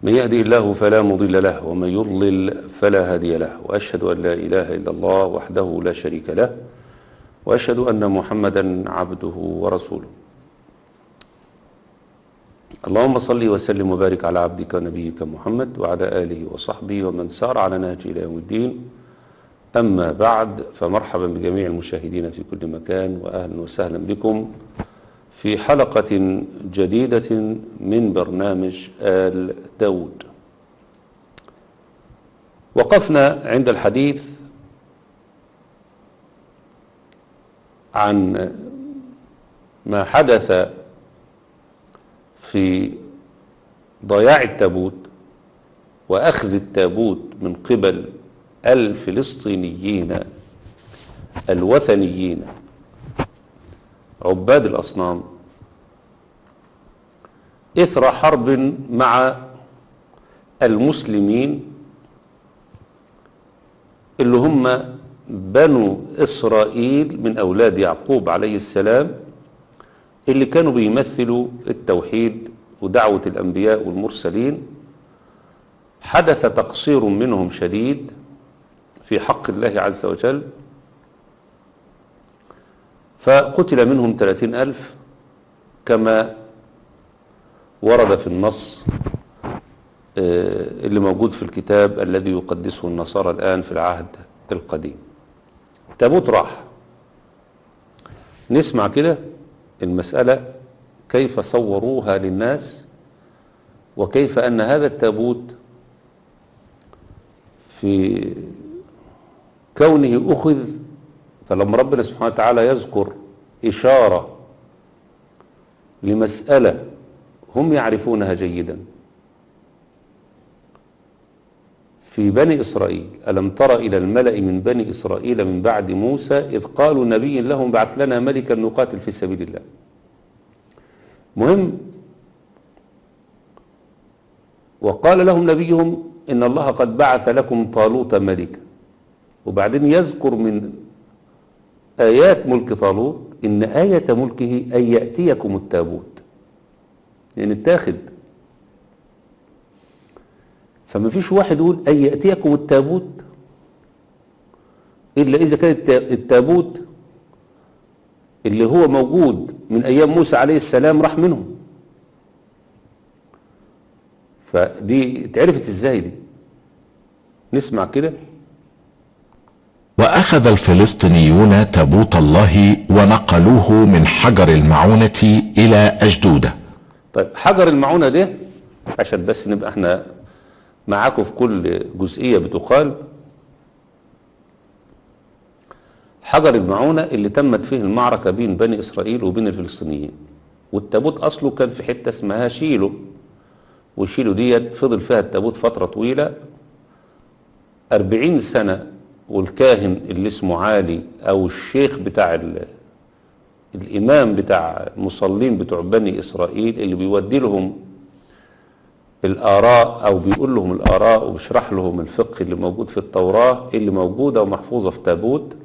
من يهدي الله فلا مضل له ومن يضلل فلا هادي له وأشهد أن لا إله إلا الله وحده لا شريك له وأشهد أن محمدا عبده ورسوله اللهم صل وسلم وبارك على عبدك ونبيك محمد وعلى آله وصحبه ومن سار على نهجه إلى يوم الدين أما بعد فمرحبا بجميع المشاهدين في كل مكان وأهلا وسهلا بكم في حلقة جديدة من برنامج آل داود وقفنا عند الحديث عن ما حدث في ضياع التابوت وأخذ التابوت من قبل الفلسطينيين الوثنيين عباد الأصنام إثر حرب مع المسلمين اللي هم بنو إسرائيل من أولاد يعقوب عليه السلام اللي كانوا بيمثلوا التوحيد ودعوة الأنبياء والمرسلين حدث تقصير منهم شديد في حق الله عز وجل فقتل منهم ثلاثين ألف كما ورد في النص اللي موجود في الكتاب الذي يقدسه النصارى الآن في العهد القديم تابوت راح نسمع كده المسألة كيف صوروها للناس وكيف أن هذا التابوت في كونه أخذ فلما ربنا سبحانه وتعالى يذكر إشارة لمسألة هم يعرفونها جيدا في بني إسرائيل ألم تر إلى الملأ من بني إسرائيل من بعد موسى إذ قالوا نبي لهم بعث لنا ملكا نقاتل في سبيل الله مهم وقال لهم نبيهم إن الله قد بعث لكم طالوت ملكا وبعدين يذكر من آيات ملك طالوت إن آية ملكه أن يأتيكم التابوت يعني التاخد فما فيش واحد يقول أن يأتيكم التابوت إلا إذا كان التابوت اللي هو موجود من أيام موسى عليه السلام راح منهم فدي اتعرفت ازاي دي نسمع كده واخذ الفلسطينيون تابوت الله ونقلوه من حجر المعونة الى اجدودة طيب حجر المعونة ده عشان بس نبقى احنا معاكم في كل جزئية بتقال حجر المعونة اللي تمت فيه المعركة بين بني إسرائيل وبين الفلسطينيين والتابوت أصله كان في حتة اسمها شيلو وشيلو ديت فضل فيها التابوت فترة طويلة أربعين سنة والكاهن اللي اسمه عالي أو الشيخ بتاع الإمام بتاع المصلين بتوع بني إسرائيل اللي بيودي لهم الآراء أو بيقول لهم الآراء وبيشرح لهم الفقه اللي موجود في التوراة اللي موجودة ومحفوظة في تابوت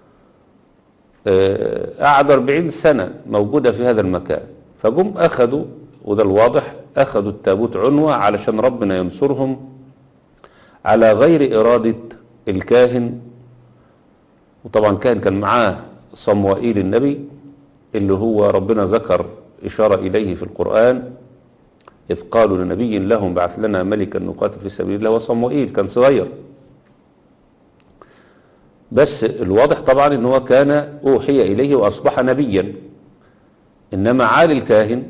قعد 40 سنة موجودة في هذا المكان فجم أخذوا وده الواضح أخذوا التابوت عنوة علشان ربنا ينصرهم على غير إرادة الكاهن وطبعا كان كان معاه صموئيل النبي اللي هو ربنا ذكر إشارة إليه في القرآن إذ قالوا لنبي لهم بعث لنا ملكا نقاتل في سبيل الله وصموئيل كان صغير بس الواضح طبعا ان هو كان اوحي اليه واصبح نبيا انما عالي الكاهن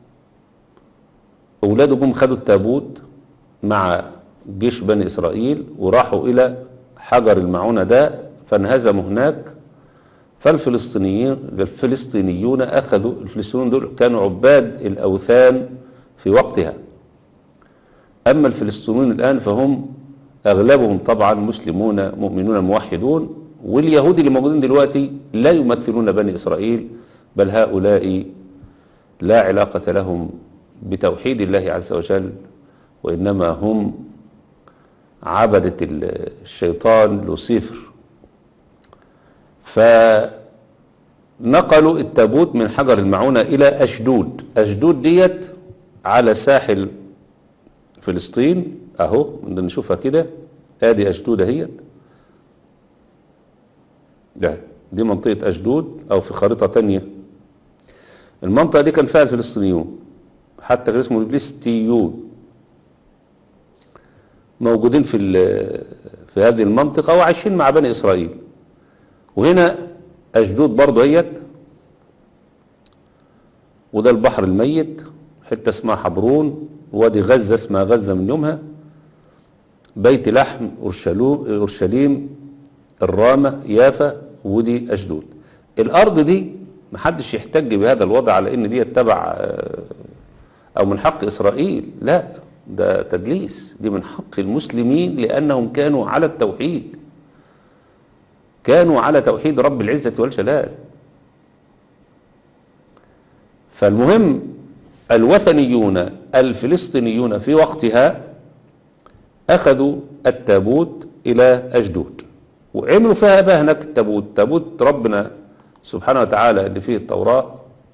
اولاده جم خدوا التابوت مع جيش بني اسرائيل وراحوا الى حجر المعونة ده فانهزموا هناك فالفلسطينيين الفلسطينيون اخذوا الفلسطينيون دول كانوا عباد الاوثان في وقتها اما الفلسطينيون الان فهم أغلبهم طبعا مسلمون مؤمنون موحدون واليهود اللي موجودين دلوقتي لا يمثلون بني إسرائيل بل هؤلاء لا علاقة لهم بتوحيد الله عز وجل وإنما هم عبدة الشيطان لوسيفر فنقلوا التابوت من حجر المعونة إلى أشدود أشدود ديت على ساحل فلسطين اهو بدنا نشوفها كده ادي اشدود اهيت ده دي منطقة اشدود او في خريطة تانية المنطقة دي كان فيها الفلسطينيون حتى كان اسمه الفلسطينيون موجودين في ال- في هذه المنطقة وعايشين مع بني إسرائيل وهنا أشدود برضه هيت وده البحر الميت حتة اسمها حبرون وادي غزة اسمها غزة من يومها بيت لحم أورشلو- أورشليم الرامة يافا ودي أشدود الأرض دي محدش يحتج بهذا الوضع على إن دي تبع آه، أو من حق إسرائيل لا ده تدليس دي من حق المسلمين لأنهم كانوا على التوحيد كانوا على توحيد رب العزة والجلال فالمهم الوثنيون الفلسطينيون في وقتها أخذوا التابوت إلى أجدود وعملوا فيها بقى هناك التابوت تابوت ربنا سبحانه وتعالى اللي فيه التوراة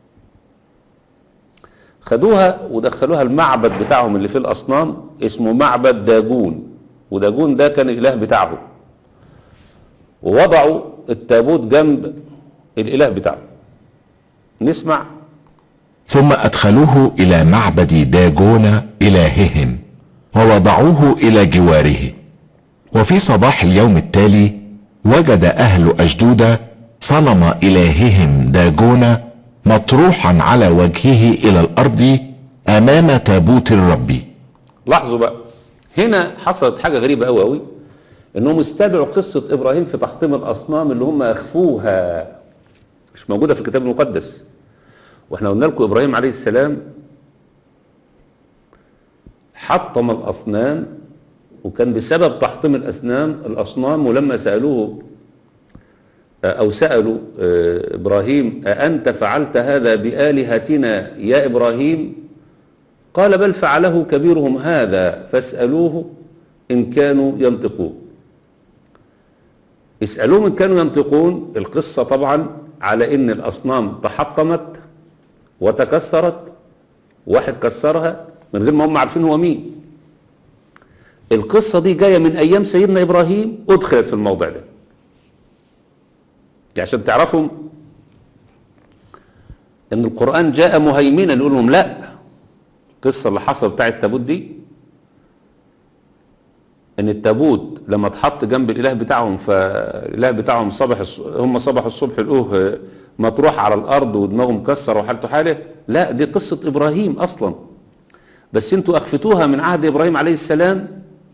خدوها ودخلوها المعبد بتاعهم اللي فيه الأصنام اسمه معبد داجون وداجون ده كان الإله بتاعهم ووضعوا التابوت جنب الإله بتاعه نسمع ثم ادخلوه الى معبد داجون الههم ووضعوه الى جواره وفي صباح اليوم التالي وجد اهل اشدود صنم الههم داجون مطروحا على وجهه الى الارض امام تابوت الرب لاحظوا بقى هنا حصلت حاجة غريبة قوي قوي انهم استدعوا قصة ابراهيم في تحطيم الاصنام اللي هم اخفوها مش موجودة في الكتاب المقدس واحنا قلنا لكم ابراهيم عليه السلام حطم الاصنام وكان بسبب تحطيم الاسنام الاصنام ولما سالوه او سالوا آه، ابراهيم اانت فعلت هذا بالهتنا يا ابراهيم قال بل فعله كبيرهم هذا فاسالوه ان كانوا ينطقون اسالوهم ان كانوا ينطقون القصه طبعا على ان الاصنام تحطمت وتكسرت واحد كسرها من غير ما هم عارفين هو مين القصة دي جاية من أيام سيدنا إبراهيم أدخلت في الموضع ده يعني عشان تعرفوا أن القرآن جاء مهيمنا يقول لهم لا القصة اللي حصل بتاع التابوت دي ان التابوت لما اتحط جنب الاله بتاعهم فالاله بتاعهم صبح الص- هم صبحوا الصبح لقوه مطروح على الارض ودماغه مكسر وحالته حاله لا دي قصة ابراهيم اصلا بس انتوا اخفتوها من عهد ابراهيم عليه السلام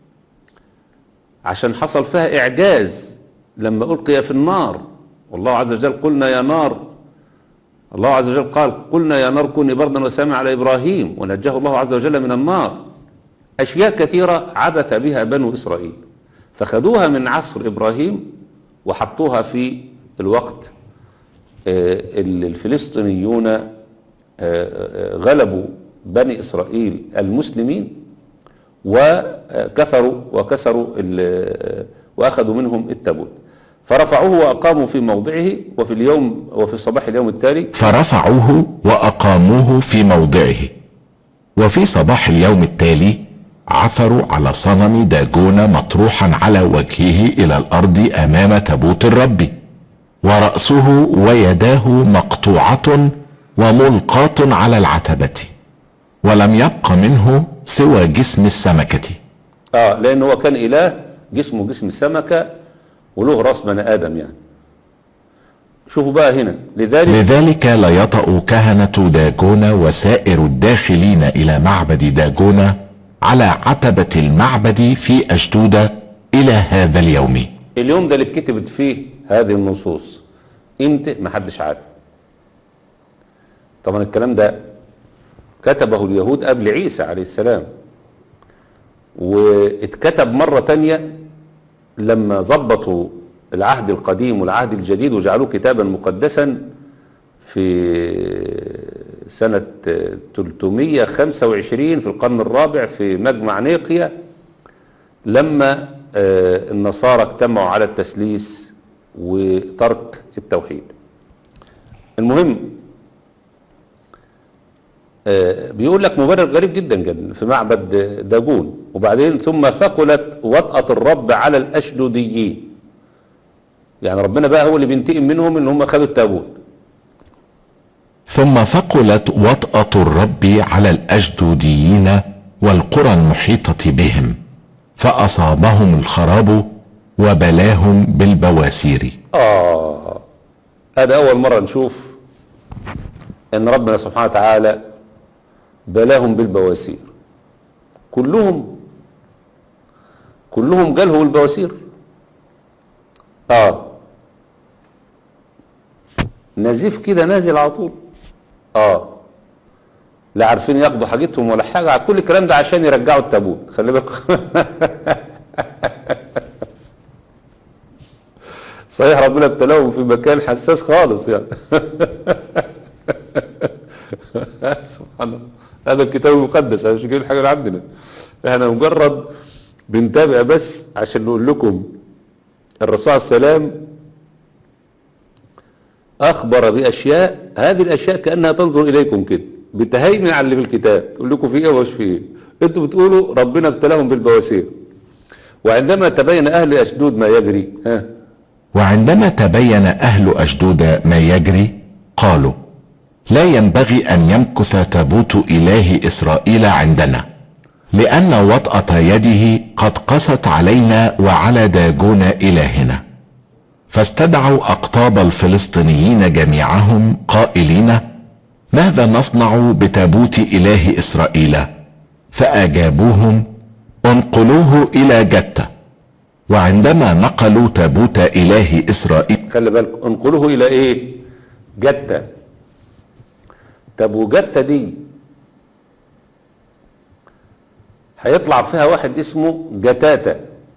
عشان حصل فيها اعجاز لما القي في النار والله عز وجل قلنا يا نار الله عز وجل قال قلنا يا نار كوني بردا وسلاما على ابراهيم ونجاه الله عز وجل من النار اشياء كثيرة عبث بها بنو اسرائيل فخدوها من عصر ابراهيم وحطوها في الوقت آه، اللي الفلسطينيون آه، آه، غلبوا بني اسرائيل المسلمين وكفروا وكسروا ال- واخذوا منهم التابوت فرفعوه واقاموا في موضعه وفي اليوم وفي صباح اليوم التالي فرفعوه واقاموه في موضعه وفي صباح اليوم التالي عثروا على صنم داجون مطروحا على وجهه الى الارض امام تابوت الرب ورأسه ويداه مقطوعة وملقاة على العتبة ولم يبق منه سوى جسم السمكة اه لان هو كان اله جسمه جسم سمكة وله راس بني ادم يعني شوفوا بقى هنا لذلك لذلك لا يطأ كهنة داجون وسائر الداخلين الى معبد داجون على عتبة المعبد في اشدود الى هذا اليوم اليوم ده اللي اتكتبت فيه هذه النصوص امتى محدش عارف طبعا الكلام ده كتبه اليهود قبل عيسى عليه السلام واتكتب مرة تانية لما ظبطوا العهد القديم والعهد الجديد وجعلوه كتابا مقدسا في سنة 325 في القرن الرابع في مجمع نيقيا لما آه، النصارى اجتمعوا على التسليس وترك التوحيد المهم آه، بيقول لك مبرر غريب جدا جدا في معبد داجون وبعدين ثم ثقلت وطأة الرب على الأشدوديين يعني ربنا بقى هو اللي بينتقم منهم ان هم خدوا التابوت ثم ثقلت وطأة الرب على الأجدوديين والقرى المحيطة بهم فأصابهم الخراب وبلاهم بالبواسير آه هذا أول مرة نشوف أن ربنا سبحانه وتعالى بلاهم بالبواسير كلهم كلهم جالهم البواسير آه نزيف كده نازل على طول آه لا عارفين ياخدوا حاجتهم ولا حاجة كل الكلام ده عشان يرجعوا التابوت خلي بالكم صحيح ربنا ابتلاهم في مكان حساس خالص يعني سبحان الله هذا الكتاب المقدس انا مش جايب الحاجه اللي عندنا احنا مجرد بنتابع بس عشان نقول لكم الرسول عليه السلام اخبر باشياء هذه الاشياء كانها تنظر اليكم كده بتهيمن على اللي في الكتاب تقول لكم في ايه ومش في ايه انتوا بتقولوا ربنا ابتلاهم بالبواسير وعندما تبين اهل اشدود ما يجري ها وعندما تبين أهل أشدود ما يجري قالوا لا ينبغي أن يمكث تابوت إله إسرائيل عندنا لأن وطأة يده قد قست علينا وعلى داجون إلهنا فاستدعوا أقطاب الفلسطينيين جميعهم قائلين ماذا نصنع بتابوت إله إسرائيل فأجابوهم انقلوه إلى جتة وعندما نقلوا تابوت إله إسرائيل خلي بالكم انقلوه الى ايه جتة طب وجتة دي هيطلع فيها واحد اسمه جتاتة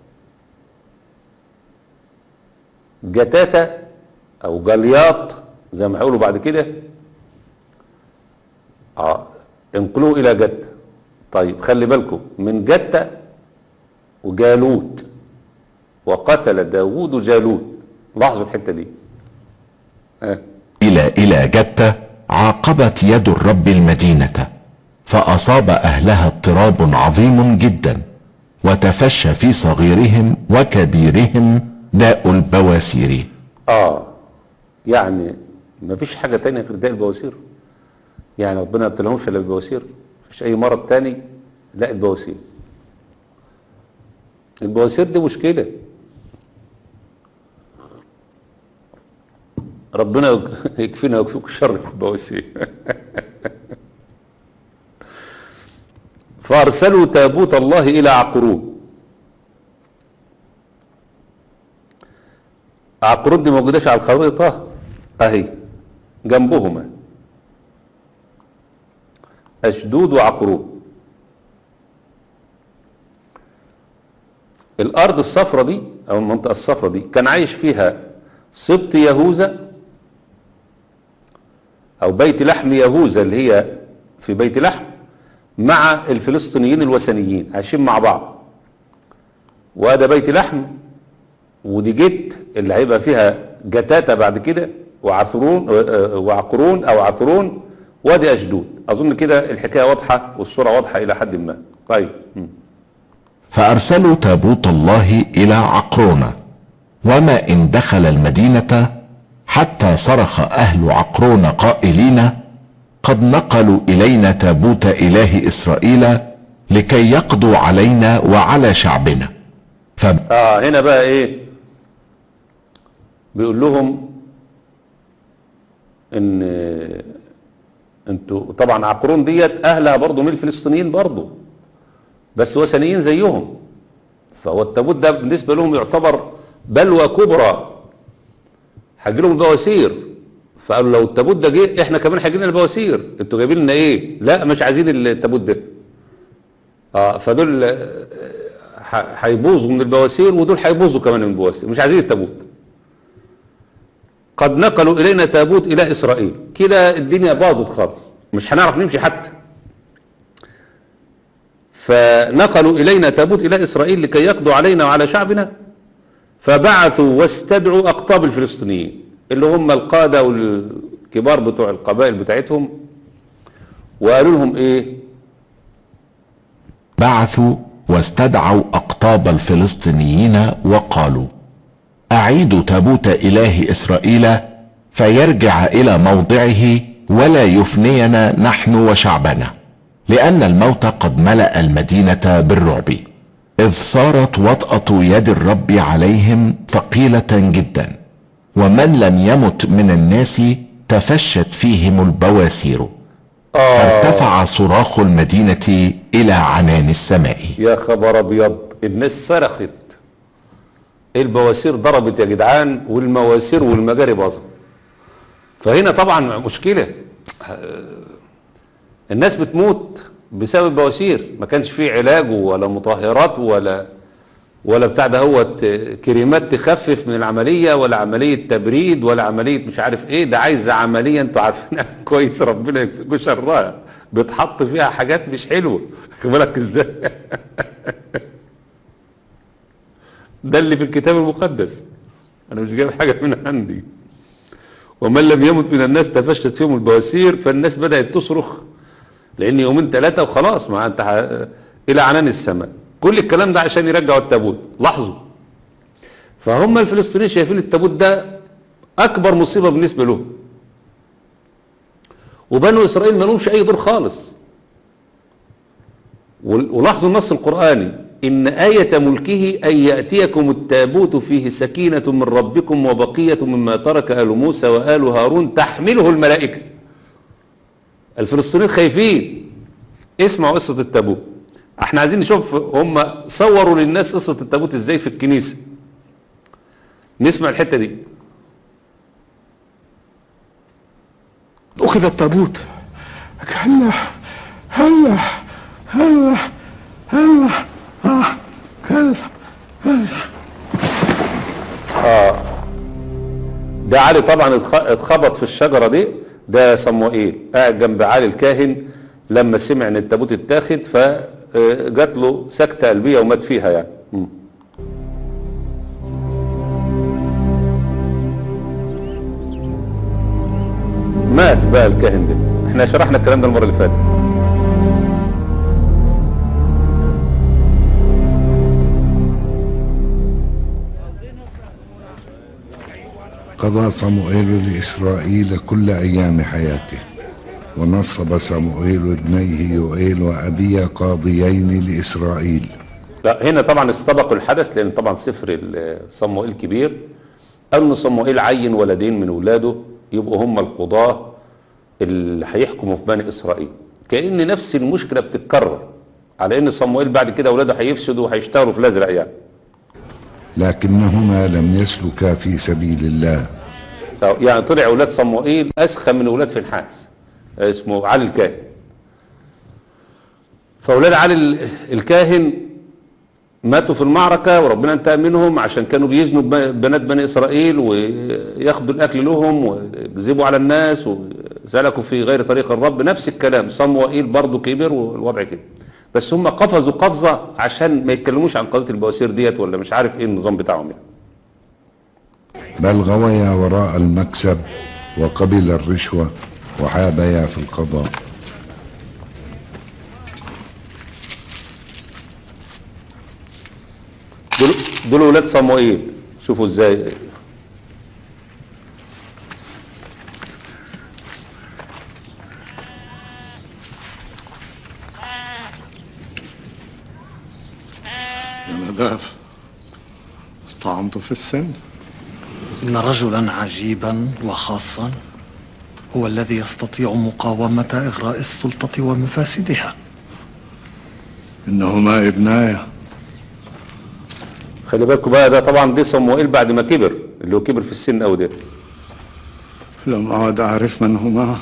جتاتة او جلياط زي ما هيقولوا بعد كده اه انقلوه الى جتة طيب خلي بالكم من جتة وجالوت وقتل داوود جالوت لاحظوا الحتة دي اه إلى إلى جتة عاقبت يد الرب المدينة فأصاب أهلها اضطراب عظيم جدا وتفشى في صغيرهم وكبيرهم داء البواسير اه يعني ما فيش حاجة تانية غير داء البواسير يعني ربنا ما ابتلاهمش الا بالبواسير مفيش اي مرض تاني لا البواسير البواسير دي مشكلة ربنا يكفينا ويكفيكم شر البواسير فارسلوا تابوت الله الى عقرون عقرون دي موجوداش على الخريطة اهي جنبهما اشدود وعقرون الارض الصفرة دي او المنطقة الصفرة دي كان عايش فيها سبط يهوذا او بيت لحم يهوذا اللي هي في بيت لحم مع الفلسطينيين الوثنيين عايشين مع بعض وده بيت لحم ودي جت اللي هيبقى فيها جتاتة بعد كده وعثرون وعقرون او عثرون وادي اشدود اظن كده الحكاية واضحة والصورة واضحة الى حد ما طيب م. فأرسلوا تابوت الله إلى عقرون وما إن دخل المدينة حتى صرخ أهل عقرون قائلين قد نقلوا إلينا تابوت إله إسرائيل لكي يقضوا علينا وعلى شعبنا ف... اه هنا بقى ايه بيقول لهم ان انتوا طبعا عقرون ديت اهلها برضه من الفلسطينيين برضه بس وثنيين زيهم فهو التابوت ده بالنسبة لهم يعتبر بلوى كبرى هيجي لهم بواسير فقالوا لو التابوت ده جه احنا كمان هيجي لنا البواسير انتوا جايبين لنا ايه لا مش عايزين التابوت ده اه فدول آه، ح- هيبوظوا من البواسير ودول هيبوظوا كمان من البواسير مش عايزين التابوت قد نقلوا الينا تابوت الى اسرائيل كده الدنيا باظت خالص مش هنعرف نمشي حتى فنقلوا إلينا تابوت إلى إسرائيل لكي يقضوا علينا وعلى شعبنا فبعثوا واستدعوا أقطاب الفلسطينيين اللي هم القادة والكبار بتوع القبائل بتاعتهم وقالوا لهم ايه بعثوا واستدعوا اقطاب الفلسطينيين وقالوا اعيدوا تابوت اله اسرائيل فيرجع الى موضعه ولا يفنينا نحن وشعبنا لان الموت قد ملأ المدينة بالرعب اذ صارت وطأة يد الرب عليهم ثقيلة جدا ومن لم يمت من الناس تفشت فيهم البواسير فارتفع صراخ المدينة الى عنان السماء يا خبر ابيض الناس صرخت البواسير ضربت يا جدعان والمواسير والمجاري باظت فهنا طبعا مشكلة الناس بتموت بسبب البواسير ما كانش فيه علاج ولا مطهرات ولا ولا بتاع ده هو كريمات تخفف من العملية ولا عملية تبريد ولا عملية مش عارف ايه ده عايز عملية انتوا عارفينها كويس ربنا يكفيكوا شرها بتحط فيها حاجات مش حلوة خد بالك ازاي ده اللي في الكتاب المقدس انا مش جايب حاجة من عندي ومن لم يمت من الناس تفشت فيهم البواسير فالناس بدأت تصرخ لان يومين ثلاثة وخلاص ما انت ح... الى عنان السماء كل الكلام ده عشان يرجعوا التابوت لاحظوا فهم الفلسطينيين شايفين التابوت ده اكبر مصيبة بالنسبة لهم وبنو اسرائيل ما لهمش اي دور خالص ولاحظوا النص القرآني إن آية ملكه أن يأتيكم التابوت فيه سكينة من ربكم وبقية مما ترك آل موسى وآل هارون تحمله الملائكة الفلسطينيين خايفين اسمعوا قصة التابوت احنا عايزين نشوف هم صوروا للناس قصة التابوت ازاي في الكنيسة نسمع الحتة دي أخذ التابوت كلا هلا هلا هلا آه كلا هلا اه ده علي طبعا اتخ- اتخبط في الشجرة دي ده صموئيل قاعد جنب علي الكاهن لما سمع ان التابوت اتاخد فجات له سكتة قلبية ومات فيها يعني مم. مات بقى الكاهن ده احنا شرحنا الكلام ده المرة اللي فاتت قضى صموئيل لإسرائيل كل أيام حياته ونصب صموئيل ابنيه يوئيل وأبيه قاضيين لإسرائيل لا هنا طبعا استبقوا الحدث لان طبعا سفر ال- صموئيل كبير قالوا ان صموئيل عين ولدين من ولاده يبقوا هم القضاة اللي هيحكموا في بني اسرائيل كأن نفس المشكلة بتتكرر على ان صموئيل بعد كده اولاده هيفسدوا وهيشتغلوا في الازرق يعني لكنهما لم يسلكا في سبيل الله يعني طلع اولاد صموئيل اسخن من اولاد فنحاس اسمه علي الكاهن فاولاد علي ال- الكاهن ماتوا في المعركة وربنا انتقم منهم عشان كانوا بيزنوا ب- بنات بني اسرائيل وياخدوا الاكل لهم ويكذبوا على الناس وسلكوا في غير طريق الرب نفس الكلام صموئيل برضه كبر والوضع كده بس هم قفزوا قفزة عشان ما يتكلموش عن قضية البواسير ديت ولا مش عارف ايه النظام بتاعهم يعني بل غويا وراء المكسب وقبل الرشوة وحابيا في القضاء دول دول ولاد صموئيل شوفوا ازاي يا نداف طعنت في السن إن رجلا عجيبا وخاصا هو الذي يستطيع مقاومة إغراء السلطة ومفاسدها إنهما ابناي خلي بالكم بقى ده طبعا دي صموئيل بعد ما كبر اللي هو كبر في السن قوي ده لم أعد أعرف من هما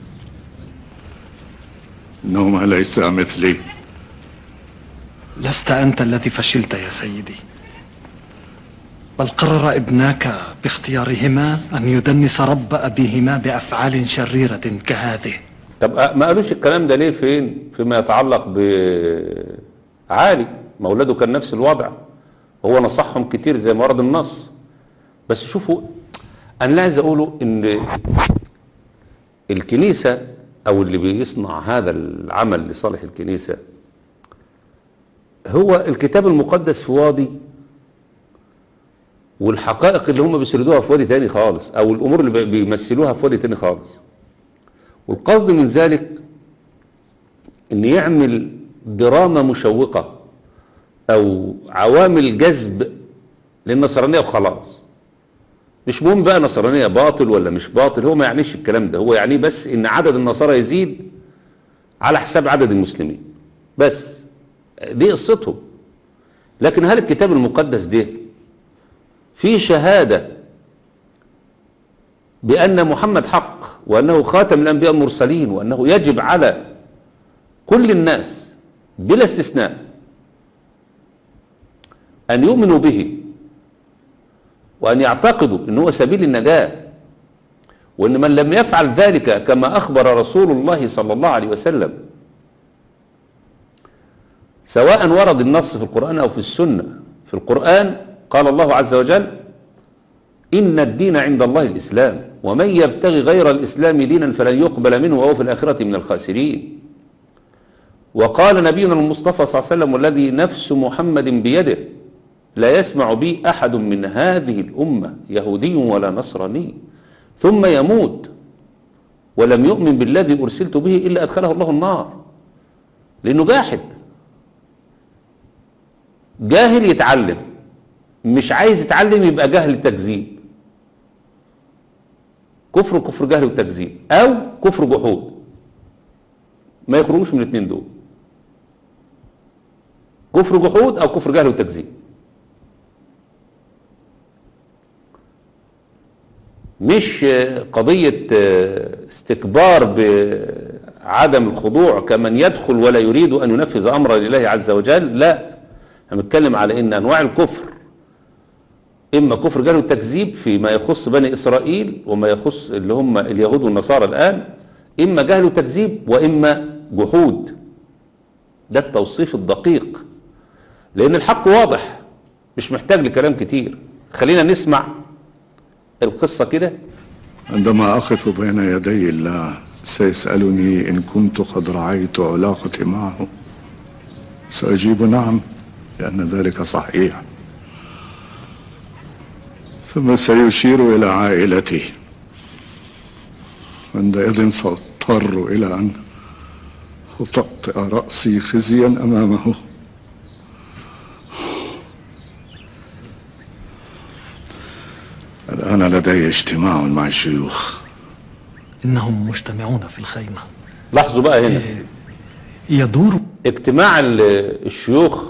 إنهما ليسا مثلي لست أنت الذي فشلت يا سيدي بل قرر ابناك باختيارهما أن يدنس رب أبيهما بأفعال شريرة كهذه طب أ- ما قالوش الكلام ده ليه فين فيما يتعلق بعالي ما اولاده كان نفس الوضع هو نصحهم كتير زي ما ورد النص بس شوفوا انا لا عايز اقوله ان الكنيسة او اللي بيصنع هذا العمل لصالح الكنيسة هو الكتاب المقدس في وادي والحقائق اللي هم بيسردوها في وادي تاني خالص او الامور اللي بي- بيمثلوها في وادي تاني خالص والقصد من ذلك ان يعمل دراما مشوقة او عوامل جذب للنصرانية وخلاص مش مهم بقى نصرانية باطل ولا مش باطل هو ما يعنيش الكلام ده هو يعني بس ان عدد النصارى يزيد على حساب عدد المسلمين بس دي قصتهم لكن هل الكتاب المقدس ده فيه شهادة بأن محمد حق وأنه خاتم الأنبياء المرسلين وأنه يجب على كل الناس بلا استثناء أن يؤمنوا به وأن يعتقدوا أنه هو سبيل النجاة وأن من لم يفعل ذلك كما أخبر رسول الله صلى الله عليه وسلم سواء ورد النص في القرآن أو في السنة في القرآن قال الله عز وجل إن الدين عند الله الإسلام ومن يبتغي غير الإسلام دينا فلن يقبل منه وهو في الآخرة من الخاسرين وقال نبينا المصطفى صلى الله عليه وسلم والذي نفس محمد بيده لا يسمع بي أحد من هذه الأمة يهودي ولا نصراني ثم يموت ولم يؤمن بالذي أرسلت به إلا أدخله الله النار لأنه جاحد جاهل يتعلم مش عايز يتعلم يبقى جهل تكذيب كفر كفر جهل وتكذيب او كفر جحود ما يخرجوش من الاثنين دول كفر جحود او كفر جهل وتكذيب مش قضية استكبار بعدم الخضوع كمن يدخل ولا يريد أن ينفذ أمر لله عز وجل لا احنا بنتكلم على ان انواع الكفر اما كفر جهل التكذيب فيما يخص بني اسرائيل وما يخص اللي هم اليهود والنصارى الان اما جهل وتكذيب واما جحود ده التوصيف الدقيق لان الحق واضح مش محتاج لكلام كتير خلينا نسمع القصة كده عندما أقف بين يدي الله سيسألني إن كنت قد رعيت علاقتي معه سأجيب نعم لأن ذلك صحيح ثم سيشير إلى عائلتي عندئذ سأضطر إلى أن أطأطئ رأسي خزيا أمامه الآن لدي اجتماع مع الشيوخ إنهم مجتمعون في الخيمة لاحظوا بقى هنا يدور اجتماع ال- الشيوخ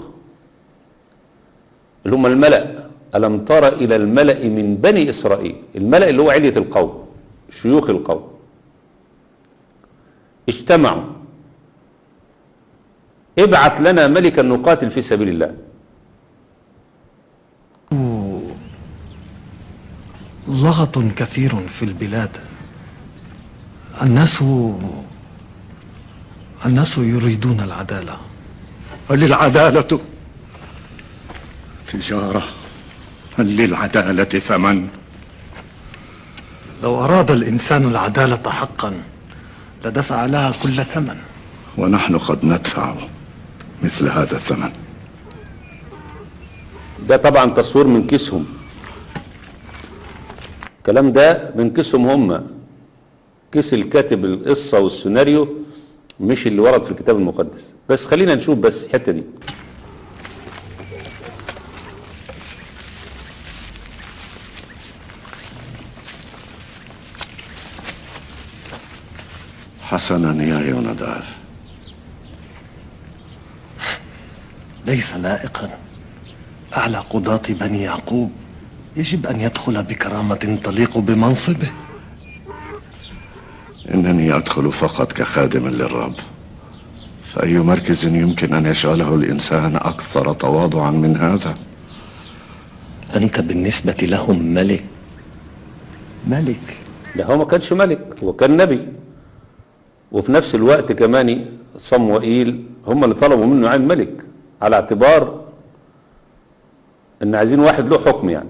اللي هم الملأ ألم تر إلى الملأ من بني إسرائيل الملأ اللي هو علية القوم شيوخ القوم اجتمعوا ابعث لنا ملكا نقاتل في سبيل الله لغط كثير في البلاد الناس الناس يريدون العدالة هل للعدالة تجارة هل للعدالة ثمن لو أراد الإنسان العدالة حقا لدفع لها كل ثمن ونحن قد ندفع مثل هذا الثمن ده طبعا تصوير من كيسهم الكلام ده من كيسهم هم كيس الكاتب القصة والسيناريو مش اللي ورد في الكتاب المقدس بس خلينا نشوف بس الحتة دي حسنا يا يوناداف ليس لائقا أعلى قضاة بني يعقوب يجب أن يدخل بكرامة تليق بمنصبه إنني أدخل فقط كخادم للرب فأي مركز يمكن أن يشغله الإنسان أكثر تواضعا من هذا أنت بالنسبة لهم ملك ملك ده هو ما كانش ملك هو كان نبي وفي نفس الوقت كمان صموئيل هم اللي طلبوا منه عين ملك على اعتبار ان عايزين واحد له حكم يعني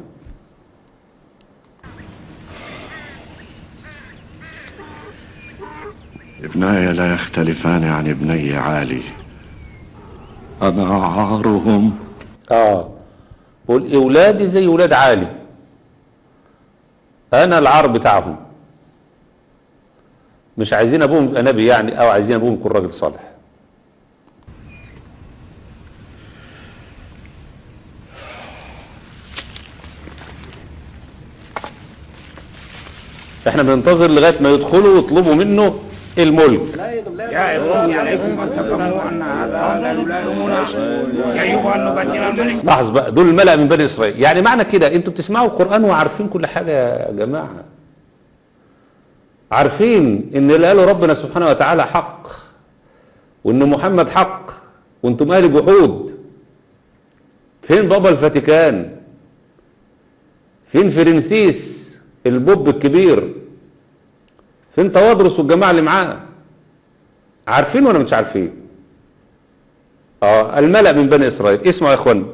ابناي لا يختلفان عن ابني عالي أنا عارهم اه بقول اولادي زي اولاد عالي انا العار بتاعهم مش عايزين ابوهم يبقى نبي يعني او عايزين ابوهم يكون راجل صالح احنا بننتظر لغايه ما يدخلوا ويطلبوا منه الملك يعظكم عليكم أن تفهموا أن هذا لا يلومنا يجب أن نبدل الملك لاحظ بقى دول الملأ من بني إسرائيل يعني معنى كده انتوا بتسمعوا القرآن وعارفين كل حاجة يا جماعة عارفين ان اللي قاله ربنا سبحانه وتعالى حق وان محمد حق وانتم اهل جحود فين بابا الفاتيكان فين فرنسيس البوب الكبير فين توادرس والجماعة اللي معاه عارفين ولا مش عارفين اه الملأ من بني إسرائيل اسمعوا يا اخوان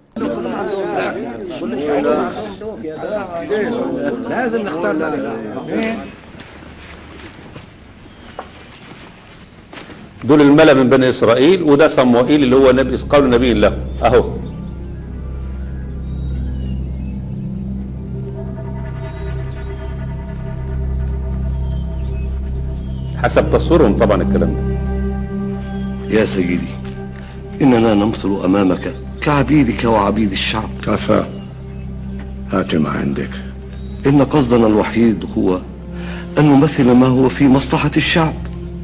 لازم نختار دول الملأ من بني إسرائيل وده صموئيل اللي هو نبي قول نبي له أهو حسب تصويرهم طبعا الكلام ده يا سيدي إننا نمثل أمامك كعبيدك وعبيد الشعب كفى هات ما عندك إن قصدنا الوحيد هو أن نمثل ما هو في مصلحة الشعب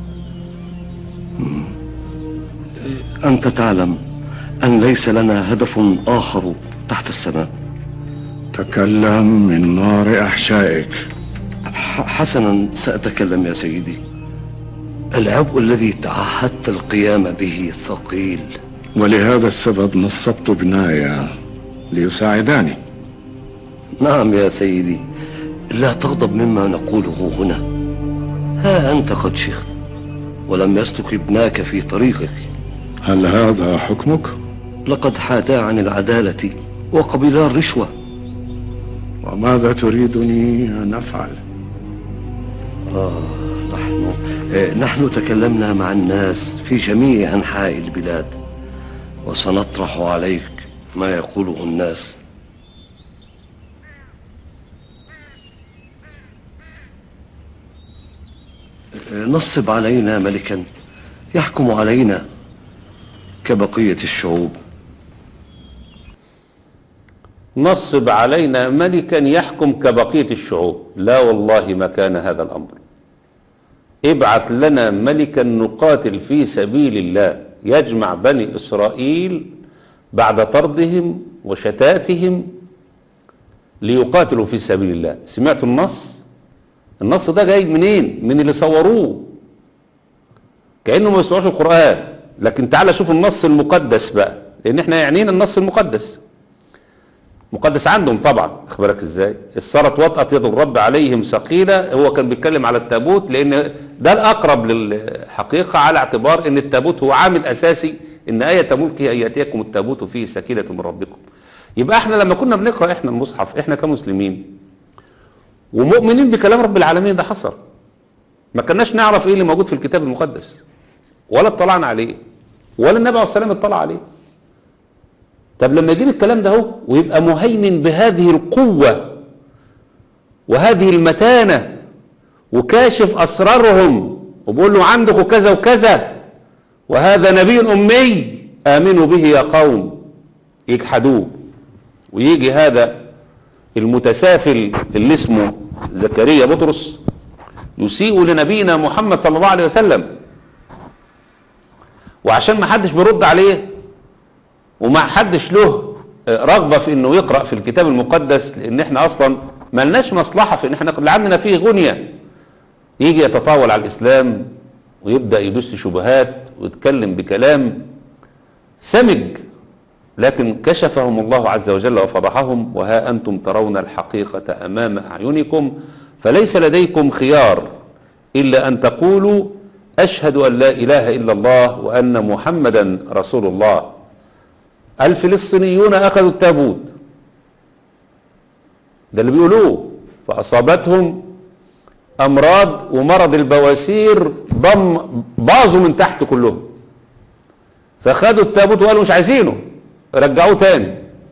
مم. أنت تعلم أن ليس لنا هدف آخر تحت السماء تكلم من نار أحشائك ح- حسنا سأتكلم يا سيدي العبء الذي تعهدت القيام به ثقيل ولهذا السبب نصبت ابناي ليساعداني نعم يا سيدي لا تغضب مما نقوله هنا ها أنت قد شخت ولم يسلك ابناك في طريقك هل هذا حكمك؟ لقد حاتا عن العدالة وقبلا الرشوة وماذا تريدني أن أفعل؟ آه نحن آه نحن تكلمنا مع الناس في جميع أنحاء البلاد وسنطرح عليك ما يقوله الناس آه نصب علينا ملكا يحكم علينا كبقية الشعوب نصب علينا ملكا يحكم كبقية الشعوب لا والله ما كان هذا الأمر ابعث لنا ملكا نقاتل في سبيل الله يجمع بني إسرائيل بعد طردهم وشتاتهم ليقاتلوا في سبيل الله سمعتوا النص النص ده جاي منين من اللي صوروه كأنه ما يسمعوش القرآن لكن تعالى شوف النص المقدس بقى لأن احنا يعنينا النص المقدس مقدس عندهم طبعا اخبرك ازاي السرت وطأت يد الرب عليهم ثقيلة هو كان بيتكلم على التابوت لان ده الاقرب للحقيقة على اعتبار ان التابوت هو عامل اساسي ان آية ملكه ان ياتيكم التابوت فيه سكينة من ربكم يبقى احنا لما كنا بنقرأ احنا المصحف احنا كمسلمين ومؤمنين بكلام رب العالمين ده حصل ما كناش نعرف ايه اللي موجود في الكتاب المقدس ولا اطلعنا عليه ولا النبي عليه الصلاة والسلام اطلع عليه طب لما يجيب الكلام ده هو ويبقى مهيمن بهذه القوة وهذه المتانة وكاشف أسرارهم وبقول له عندكم كذا وكذا وهذا نبي أمي آمنوا به يا قوم يجحدوه ويجي هذا المتسافل اللي اسمه زكريا بطرس يسيء لنبينا محمد صلى الله عليه وسلم وعشان ما حدش بيرد عليه وما حدش له رغبة في انه يقرأ في الكتاب المقدس لان احنا اصلا ما لناش مصلحة في ان احنا اللي عندنا فيه غنية يجي يتطاول على الاسلام ويبدأ يدس شبهات ويتكلم بكلام سمج لكن كشفهم الله عز وجل وفضحهم وها أنتم ترون الحقيقة أمام أعينكم فليس لديكم خيار إلا أن تقولوا أشهد أن لا إله إلا الله وأن محمدا رسول الله الفلسطينيون أخذوا التابوت ده اللي بيقولوه فأصابتهم امراض ومرض البواسير ضم باظوا من تحت كلهم فخدوا التابوت وقالوا مش عايزينه رجعوه تاني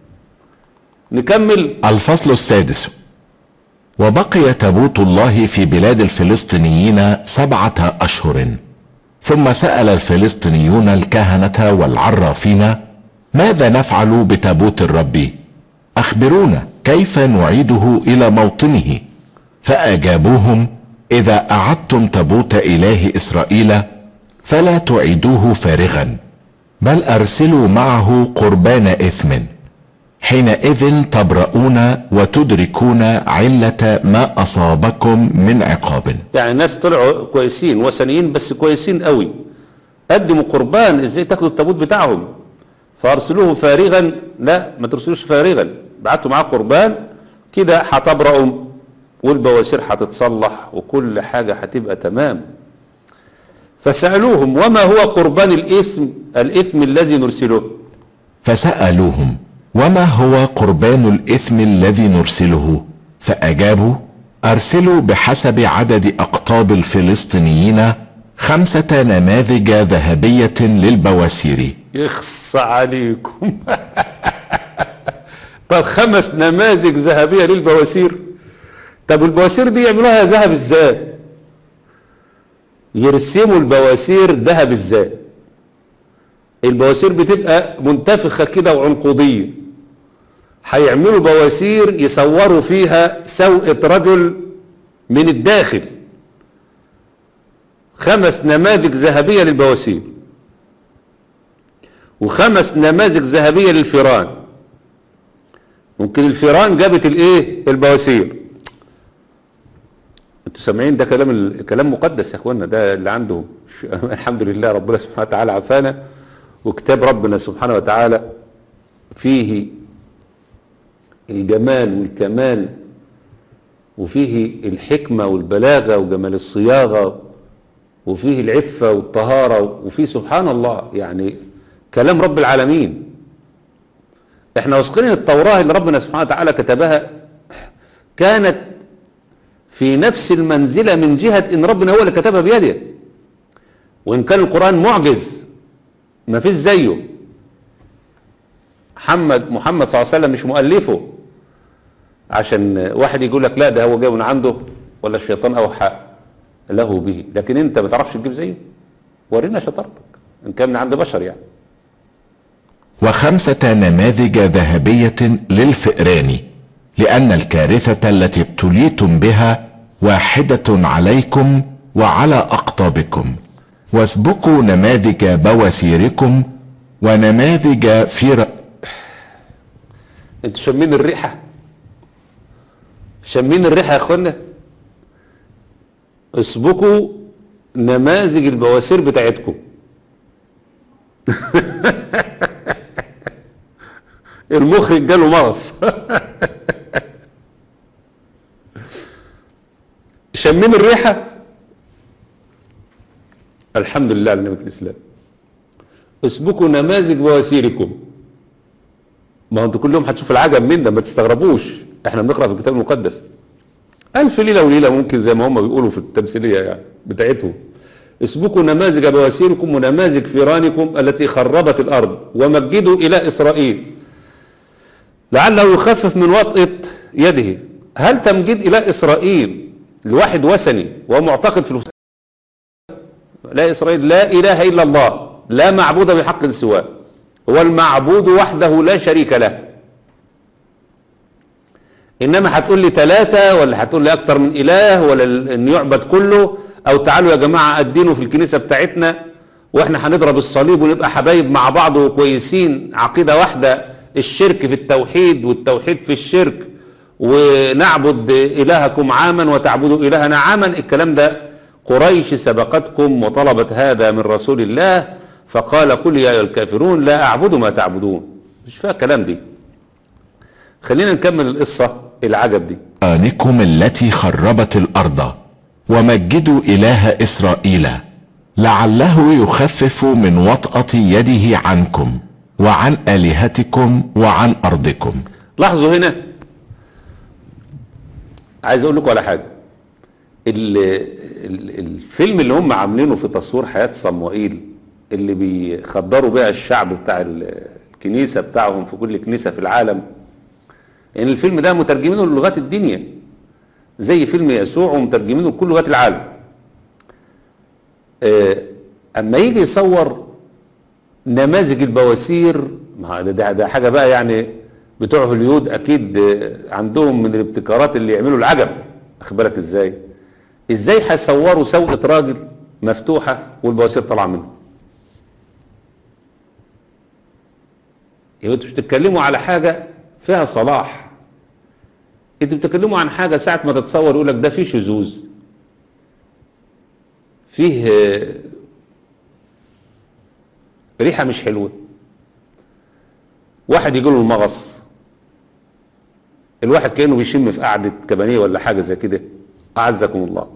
نكمل الفصل السادس وبقي تابوت الله في بلاد الفلسطينيين سبعة اشهر ثم سأل الفلسطينيون الكهنة والعرافين ماذا نفعل بتابوت الرب اخبرونا كيف نعيده الى موطنه فاجابوهم اذا اعدتم تابوت اله اسرائيل فلا تعيدوه فارغا بل ارسلوا معه قربان اثم حينئذ تبرؤون وتدركون علة ما اصابكم من عقاب يعني الناس طلعوا كويسين وثنيين بس كويسين قوي قدموا قربان ازاي تاخدوا التابوت بتاعهم فارسلوه فارغا لا ما ترسلوش فارغا بعتوا معاه قربان كده هتبرأوا والبواسير هتتصلح وكل حاجة هتبقى تمام فسألوهم وما هو قربان الاسم الإثم الذي نرسله فسألوهم وما هو قربان الاثم الذي نرسله فاجابوا ارسلوا بحسب عدد اقطاب الفلسطينيين خمسة نماذج ذهبية للبواسير يخص عليكم طب خمس نماذج ذهبية للبواسير طب البواسير دي يعملوها ذهب ازاي يرسموا البواسير ذهب ازاي البواسير بتبقى منتفخة كده وعنقودية هيعملوا بواسير يصوروا فيها سوءة رجل من الداخل خمس نماذج ذهبية للبواسير وخمس نماذج ذهبية للفيران ممكن الفيران جابت الايه البواسير انتوا سامعين ده كلام ال- كلام مقدس يا اخوانا ده اللي عنده ش- الحمد لله ربنا سبحانه وتعالى عافانا وكتاب ربنا سبحانه وتعالى فيه الجمال والكمال وفيه الحكمة والبلاغة وجمال الصياغة وفيه العفة والطهارة وفيه سبحان الله يعني كلام رب العالمين احنا واثقين التوراة اللي ربنا سبحانه وتعالى كتبها كانت في نفس المنزلة من جهة ان ربنا هو اللي كتبها بيده وان كان القرآن معجز ما فيش زيه محمد محمد صلى الله عليه وسلم مش مؤلفه عشان واحد يقول لك لا ده هو جاي من عنده ولا الشيطان اوحى له به لكن انت ما تعرفش تجيب زيه ورينا شطارتك ان كان من عند بشر يعني وخمسة نماذج ذهبية للفئران لأن الكارثة التي ابتليتم بها واحدة عليكم وعلى أقطابكم واسبقوا نماذج بواسيركم ونماذج فير انتوا شامين الريحة شامين الريحة يا اخوانا اسبقوا نماذج البواسير بتاعتكم المخرج جاله مغص شامين الريحة الحمد لله على نعمة الإسلام اسبقوا نماذج بواسيركم ما هو انتوا كل يوم هتشوفوا العجب من ده ما تستغربوش احنا بنقرا في الكتاب المقدس ألف ليلة وليلة ممكن زي ما هم بيقولوا في التمثيلية يعني بتاعتهم اسبقوا نماذج بواسيركم ونماذج فيرانكم التي خربت الأرض ومجدوا إلى إسرائيل لعله يخفف من وطئة يده هل تمجيد إلى إسرائيل لواحد وثني ومعتقد في الوثن لا إسرائيل لا إله إلا الله لا معبود بحق سواه هو المعبود وحده لا شريك له إنما هتقول لي ثلاثة ولا هتقول لي أكتر من إله ولا ال- إن يعبد كله أو تعالوا يا جماعة أدينه في الكنيسة بتاعتنا وإحنا هنضرب الصليب ونبقى حبايب مع بعض وكويسين عقيدة واحدة الشرك في التوحيد والتوحيد في الشرك ونعبد إلهكم عاما وتعبدوا إلهنا عاما الكلام ده قريش سبقتكم وطلبت هذا من رسول الله فقال قل يا أيها الكافرون لا أعبد ما تعبدون مش فيها كلام دي خلينا نكمل القصة العجب دي آنكم التي خربت الأرض ومجدوا إله إسرائيل لعله يخفف من وطأة يده عنكم وعن آلهتكم وعن أرضكم لاحظوا هنا عايز اقول لكم على حاجة ال- ال- الفيلم اللي هم عاملينه في تصوير حياة صموئيل اللي بيخدروا بيها الشعب بتاع ال- الكنيسة بتاعهم في كل كنيسة في العالم ان الفيلم ده مترجمينه للغات الدنيا زي فيلم يسوع ومترجمينه لكل لغات العالم آه، اما يجي يصور نماذج البواسير ما ده, ده, ده حاجة بقى يعني بتوع هوليود اكيد آه، عندهم من الابتكارات اللي يعملوا العجب اخد بالك ازاي ازاي هيصوروا سوقة راجل مفتوحة والبواسير طالعة منه يبقى انتوا مش بتتكلموا على حاجة فيها صلاح انتوا بتتكلموا عن حاجة ساعة ما تتصور يقول لك ده فيه شذوذ فيه آه، ريحة مش حلوة واحد يجي له المغص الواحد كأنه بيشم في قعدة كبانيه ولا حاجة زي كده أعزكم الله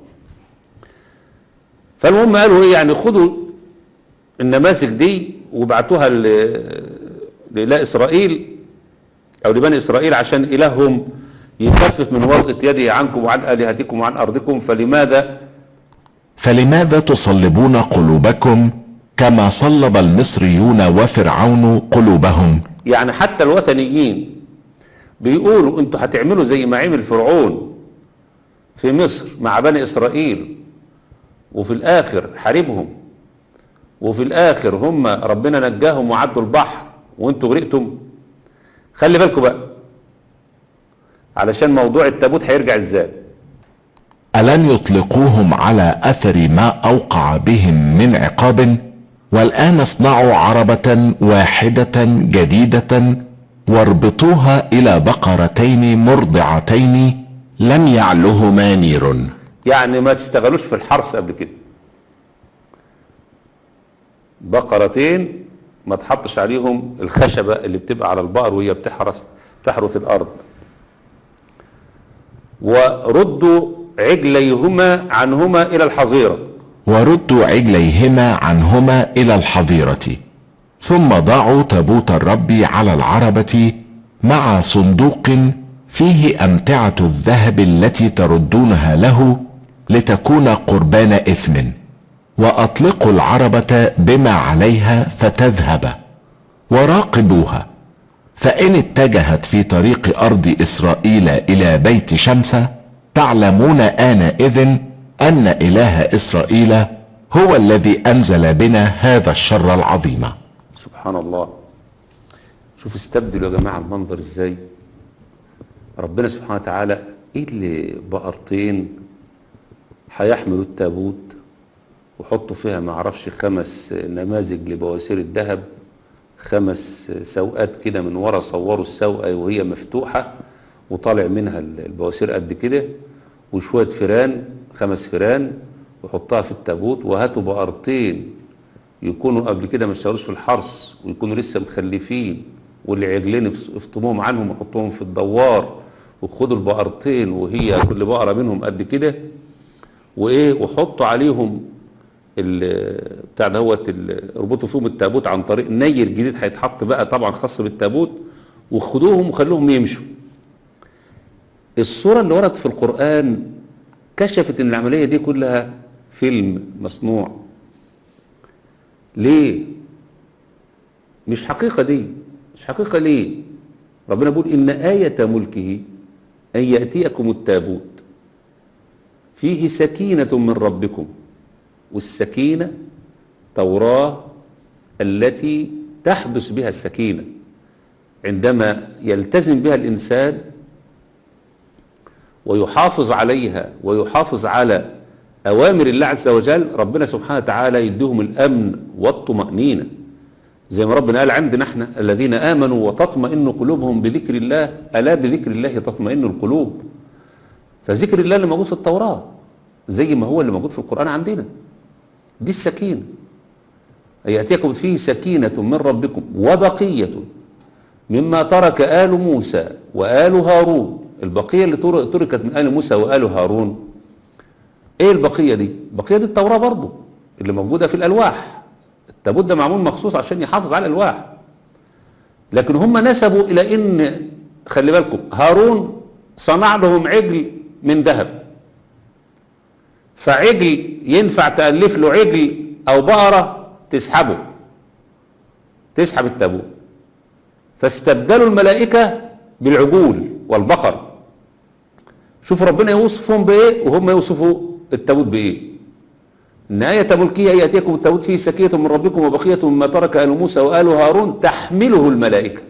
فالمهم قالوا ايه يعني خدوا النماذج دي وبعتوها ل- لإله إسرائيل أو لبني إسرائيل عشان إلههم يخفف من وطئة يده عنكم وعن آلهتكم وعن أرضكم فلماذا فلماذا تصلبون قلوبكم كما صلب المصريون وفرعون قلوبهم يعني حتى الوثنيين بيقولوا انتوا هتعملوا زي ما عمل فرعون في مصر مع بني اسرائيل وفي الاخر حاربهم وفي الاخر هم ربنا نجاهم وعدوا البحر وانتوا غرقتم خلي بالكم بقى علشان موضوع التابوت هيرجع ازاي ألن يطلقوهم على أثر ما أوقع بهم من عقاب والآن اصنعوا عربة واحدة جديدة واربطوها إلى بقرتين مرضعتين لم يعلهما نير يعني ما تشتغلوش في الحرث قبل كده بقرتين ما تحطش عليهم الخشبة اللي بتبقى على البقر وهي بتحرس تحرث الأرض وردوا عجليهما عنهما إلى الحظيرة وردوا عجليهما عنهما إلى الحظيرة ثم ضعوا تابوت الرب على العربة مع صندوق فيه أمتعة الذهب التي تردونها له لتكون قربان إثم وأطلقوا العربة بما عليها فتذهب وراقبوها فإن اتجهت في طريق أرض إسرائيل إلى بيت شمس تعلمون آنئذ أن إله إسرائيل هو الذي أنزل بنا هذا الشر العظيم سبحان الله شوف استبدلوا يا جماعة المنظر ازاي ربنا سبحانه وتعالى ايه اللي بقرتين هيحملوا التابوت وحطوا فيها معرفش خمس نماذج لبواسير الذهب خمس سوقات كده من ورا صوروا السوقة وهي مفتوحة وطالع منها البواسير قد كده وشوية فيران خمس فيران وحطها في التابوت وهاتوا بقرتين يكونوا قبل كده ما اشتغلوش في الحرث ويكونوا لسه مخلفين والعجلين افطموهم عنهم وحطوهم في الدوار وخدوا البقرتين وهي كل بقرة منهم قد كده وايه وحطوا عليهم ال- بتاع دهوت ال- اربطوا فيهم التابوت عن طريق نير جديد هيتحط بقى طبعا خاص بالتابوت وخدوهم وخلوهم يمشوا الصورة اللي وردت في القرآن كشفت ان العملية دي كلها فيلم مصنوع ليه مش حقيقة دي مش حقيقة ليه ربنا بيقول إن آية ملكه أن يأتيكم التابوت فيه سكينة من ربكم والسكينة توراة التي تحدث بها السكينة عندما يلتزم بها الإنسان ويحافظ عليها ويحافظ على أوامر الله عز وجل ربنا سبحانه وتعالى يديهم الأمن والطمأنينة زي ما ربنا قال عندنا احنا الذين آمنوا وتطمئن قلوبهم بذكر الله ألا بذكر الله تطمئن القلوب فذكر الله اللي موجود في التوراة زي ما هو اللي موجود في القرآن عندنا دي السكينة أن يأتيكم فيه سكينة من ربكم وبقية مما ترك آل موسى وآل هارون البقية اللي تركت من آل موسى وآل هارون ايه البقية دي البقية دي التوراة برضو اللي موجودة في الألواح التابوت ده معمول مخصوص عشان يحافظ على الألواح لكن هم نسبوا إلى إن خلي بالكم هارون صنع لهم عجل من ذهب فعجل ينفع تألف له عجل أو بقرة تسحبه تسحب التابوت فاستبدلوا الملائكة بالعجول والبقر شوف ربنا يوصفهم بإيه وهم يوصفوا التابوت بإيه إن آية ملكية يأتيكم التابوت فيه سكية من ربكم وبقية مما ترك آل موسى وآل هارون تحمله الملائكة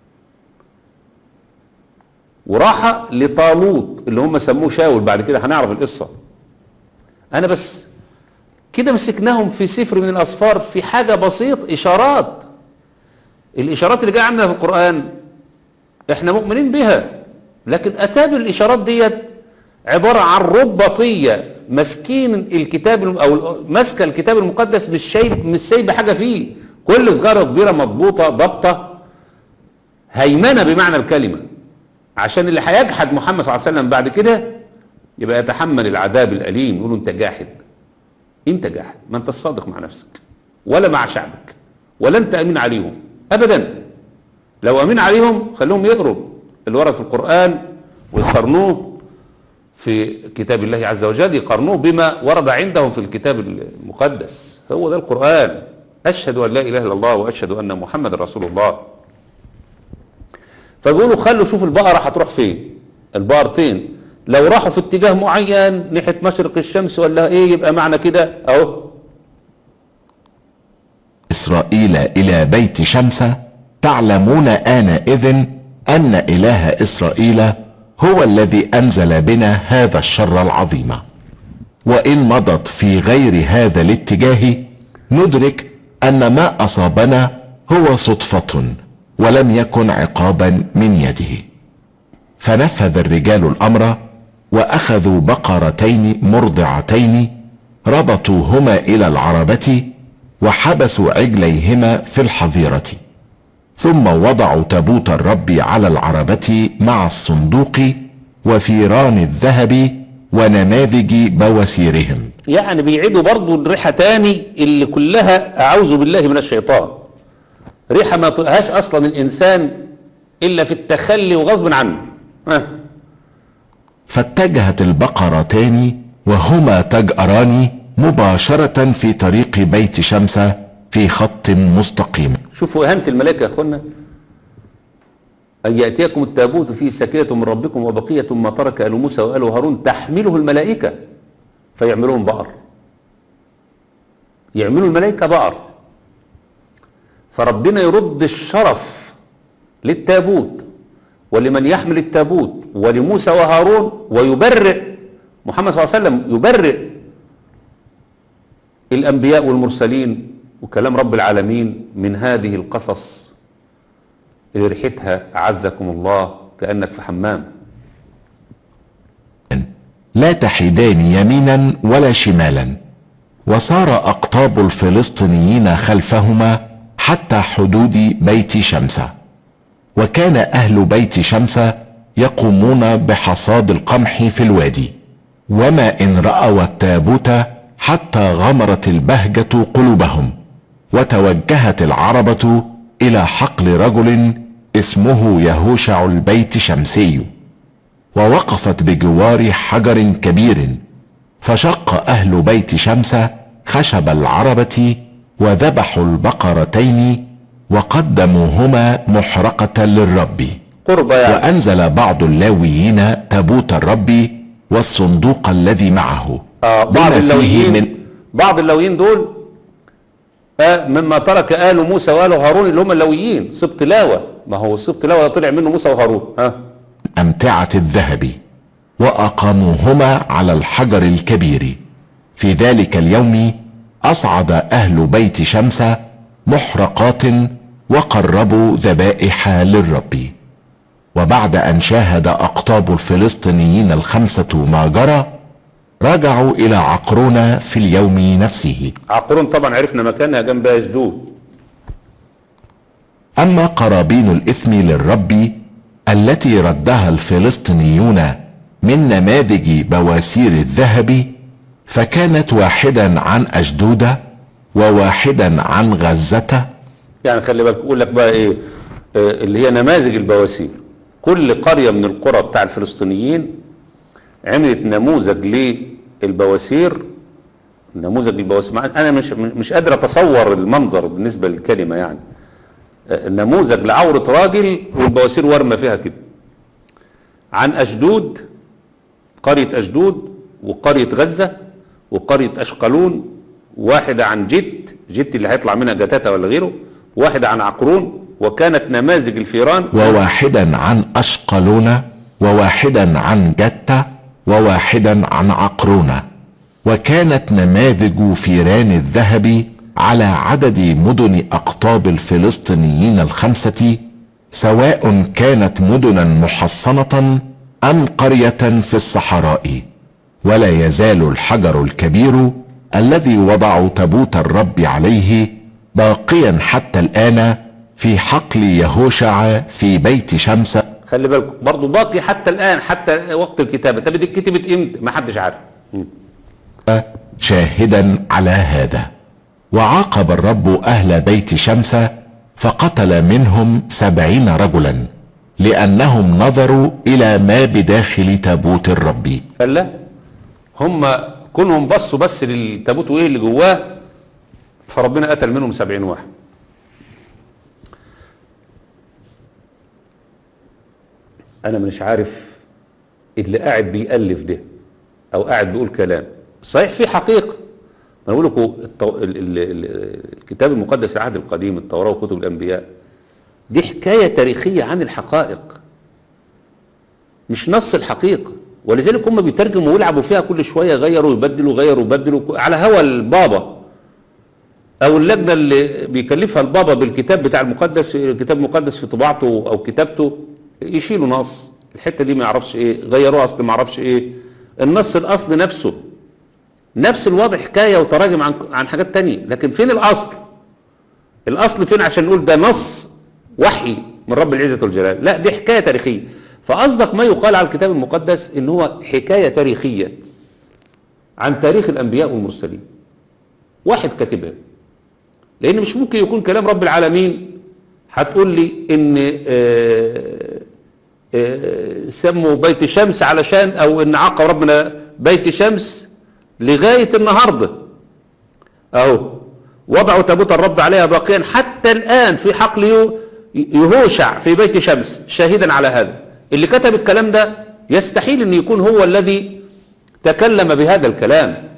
وراح لطالوت اللي هم سموه شاول بعد كده هنعرف القصة أنا بس كده مسكناهم في سفر من الأصفار في حاجة بسيط إشارات الإشارات اللي جاية عندنا في القرآن إحنا مؤمنين بها لكن أتى بالإشارات ديت عبارة عن رباطية مسكين الكتاب الم- أو ماسكة الكتاب المقدس مش شايب مش سايبة حاجة فيه كل صغيرة كبيرة مضبوطة ضبطة هيمنة بمعنى الكلمة عشان اللي هيجحد محمد صلى الله عليه وسلم بعد كده يبقى يتحمل العذاب الأليم يقولوا أنت جاحد أنت جاحد ما أنت الصادق مع نفسك ولا مع شعبك ولا أنت أمين عليهم أبدا لو أمين عليهم خليهم يقروا اللي ورد في القرآن ويقارنوه في كتاب الله عز وجل يقارنوه بما ورد عندهم في الكتاب المقدس هو ده القرآن أشهد أن لا إله إلا الله وأشهد أن محمد رسول الله فبيقولوا خلوا شوف البقرة هتروح فين البقرتين لو راحوا في اتجاه معين ناحية مشرق الشمس ولا ايه يبقى معنى كده اهو إسرائيل إلى بيت شمس تعلمون آنئذ أن إله إسرائيل هو الذي أنزل بنا هذا الشر العظيم وإن مضت في غير هذا الاتجاه ندرك أن ما أصابنا هو صدفة ولم يكن عقابا من يده فنفذ الرجال الأمر وأخذوا بقرتين مرضعتين ربطوهما إلى العربة وحبسوا عجليهما في الحظيرة ثم وضعوا تابوت الرب على العربة مع الصندوق وفيران الذهب ونماذج بواسيرهم يعني بيعيدوا برضو الريحة تاني اللي كلها أعوذ بالله من الشيطان ريحة ما طلقهاش أصلا الإنسان إلا في التخلي وغصب عنه ها فاتجهت البقرتان وهما تجأران مباشرة في طريق بيت شمس في خط مستقيم شوفوا إهانة الملائكة يا أخوانا أن يأتيكم التابوت فيه سكينة من ربكم وبقية ما ترك آل موسى وآل هارون تحمله الملائكة فيعملوهم بقر يعملوا الملائكة بقر فربنا يرد الشرف للتابوت ولمن يحمل التابوت ولموسى وهارون ويبرئ محمد صلى الله عليه وسلم يبرئ الأنبياء والمرسلين وكلام رب العالمين من هذه القصص اللي ريحتها أعزكم الله كأنك في حمام لا تحيدان يمينا ولا شمالا وصار أقطاب الفلسطينيين خلفهما حتى حدود بيت شمس وكان أهل بيت شمس يقومون بحصاد القمح في الوادي وما إن رأوا التابوت حتى غمرت البهجة قلوبهم وتوجهت العربة إلى حقل رجل اسمه يهوشع البيت شمسي ووقفت بجوار حجر كبير فشق اهل بيت شمس خشب العربة وذبحوا البقرتين وقدموهما محرقة للرب قرب يعني وانزل بعض اللاويين تابوت الرب والصندوق الذي معه آه بعض بما فيه اللويين من بعض اللويين دول آه مما ترك آل موسى وآل هارون اللي هم اللويين سبط لاوى ما هو سبط لاوى ده طلع منه موسى وهارون ها أمتعة الذهب وأقاموهما على الحجر الكبير في ذلك اليوم أصعد أهل بيت شمس محرقات وقربوا ذبائح للرب وبعد أن شاهد أقطاب الفلسطينيين الخمسة ما جرى رجعوا إلى عقرون في اليوم نفسه عقرون طبعا عرفنا مكانها جنب أجدود أما قرابين الإثم للرب التي ردها الفلسطينيون من نماذج بواسير الذهب فكانت واحدا عن أجدود وواحدا عن غزة يعني خلي بالك اقول لك بقى ايه آه، اللي هي نماذج البواسير كل قرية من القرى بتاع الفلسطينيين عملت نموذج البواسير نموذج البواسير مع- انا مش مش قادر اتصور المنظر بالنسبة للكلمة يعني آه، نموذج لعورة راجل والبواسير ورمة فيها كده عن أشدود قرية أشدود وقرية غزة وقرية أشقلون واحدة عن جت جت اللي هيطلع منها جتاتا ولا غيره واحدة عن عقرون وكانت نماذج الفيران وواحدا عن أشقلون وواحدا عن جتة وواحدا عن عقرون وكانت نماذج فيران الذهب على عدد مدن أقطاب الفلسطينيين الخمسة سواء كانت مدنا محصنة أم قرية في الصحراء ولا يزال الحجر الكبير الذي وضعوا تابوت الرب عليه باقيا حتى الآن في حقل يهوشع في بيت شمس خلي بالكم برضه باقي حتى الآن حتى وقت الكتابة طب دي اتكتبت امتى ما حدش عارف مم. شاهدا على هذا وعاقب الرب أهل بيت شمس فقتل منهم سبعين رجلا لأنهم نظروا إلى ما بداخل تابوت الرب قال لا هم كلهم بصوا بس للتابوت وايه اللي جواه فربنا قتل منهم سبعين واحد انا مش عارف اللي قاعد بيألف ده او قاعد بيقول كلام صحيح في حقيقة ما بقول لكم التو... ال... ال... ال... الكتاب المقدس العهد القديم التوراة وكتب الانبياء دي حكاية تاريخية عن الحقائق مش نص الحقيقة ولذلك هم بيترجموا ويلعبوا فيها كل شوية غيروا يبدلوا غيروا يبدلوا على هوى البابا او اللجنة اللي بيكلفها البابا بالكتاب بتاع المقدس الكتاب المقدس في طباعته او كتابته يشيلوا نص الحتة دي ما يعرفش ايه غيروها اصل ما يعرفش ايه النص الاصل نفسه نفس الوضع حكاية وتراجم عن عن حاجات تانية لكن فين الاصل الاصل فين عشان نقول ده نص وحي من رب العزة والجلال لا دي حكاية تاريخية فأصدق ما يقال على الكتاب المقدس ان هو حكاية تاريخية عن تاريخ الأنبياء والمرسلين واحد كاتبها لأن مش ممكن يكون كلام رب العالمين هتقول لي ان آه، آه، سموا بيت شمس علشان او ان عاقب ربنا بيت شمس لغاية النهاردة اهو وضعوا تابوت الرب عليها باقيا حتى الآن في حقل يو- يهوشع في بيت شمس شاهدا على هذا اللي كتب الكلام ده يستحيل ان يكون هو الذي تكلم بهذا الكلام